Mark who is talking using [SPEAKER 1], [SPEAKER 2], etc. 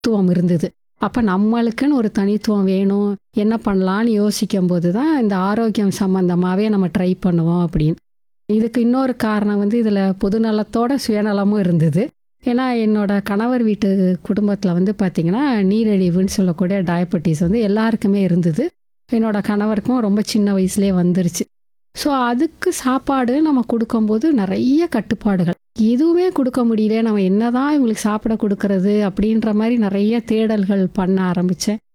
[SPEAKER 1] தனித்துவம் இருந்தது அப்போ நம்மளுக்குன்னு ஒரு தனித்துவம் வேணும் என்ன பண்ணலான்னு யோசிக்கும் போது தான் இந்த ஆரோக்கியம் சம்மந்தமாகவே நம்ம ட்ரை பண்ணுவோம் அப்படின்னு இதுக்கு இன்னொரு காரணம் வந்து இதில் பொதுநலத்தோட சுயநலமும் இருந்தது ஏன்னா என்னோட கணவர் வீட்டு குடும்பத்தில் வந்து பார்த்திங்கன்னா நீரிழிவுன்னு சொல்லக்கூடிய டயபெட்டிஸ் வந்து எல்லாருக்குமே இருந்தது என்னோட கணவருக்கும் ரொம்ப சின்ன வயசுலேயே வந்துருச்சு ஸோ அதுக்கு சாப்பாடு நம்ம கொடுக்கும்போது நிறைய கட்டுப்பாடுகள் எதுவுமே கொடுக்க முடியல நம்ம என்னதான் இவங்களுக்கு சாப்பிட கொடுக்கறது அப்படின்ற மாதிரி நிறைய தேடல்கள் பண்ண ஆரம்பித்தேன்